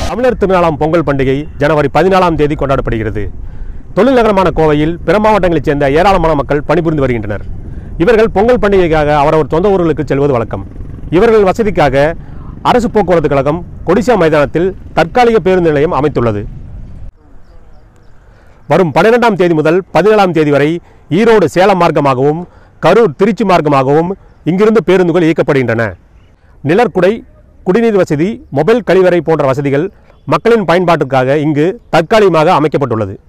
தமிழர் திருநாளாம் பொங்கல் பண்டிகை ஜனவரி பதினாலாம் தேதி கொண்டாடப்படுகிறது தொழில் நகரமான கோவையில் பிற மாவட்டங்களைச் சேர்ந்த ஏராளமான மக்கள் பணிபுரிந்து வருகின்றனர் இவர்கள் பொங்கல் பண்டிகைக்காக அவரவர் சொந்த ஊர்களுக்கு செல்வது வழக்கம் இவர்கள் வசதிக்காக அரசு போக்குவரத்து கழகம் கொடிசா மைதானத்தில் தற்காலிக பேருந்து நிலையம் அமைத்துள்ளது வரும் பன்னிரெண்டாம் தேதி முதல் பதினேழாம் தேதி வரை ஈரோடு சேலம் மார்க்கமாகவும் கரூர் திருச்சி மார்க்கமாகவும் இங்கிருந்து பேருந்துகள் இயக்கப்படுகின்றன நிழற்குடை குடிநீர் வசதி மொபைல் கழிவறை போன்ற வசதிகள் மக்களின் பயன்பாட்டுக்காக இங்கு தற்காலிகமாக அமைக்கப்பட்டுள்ளது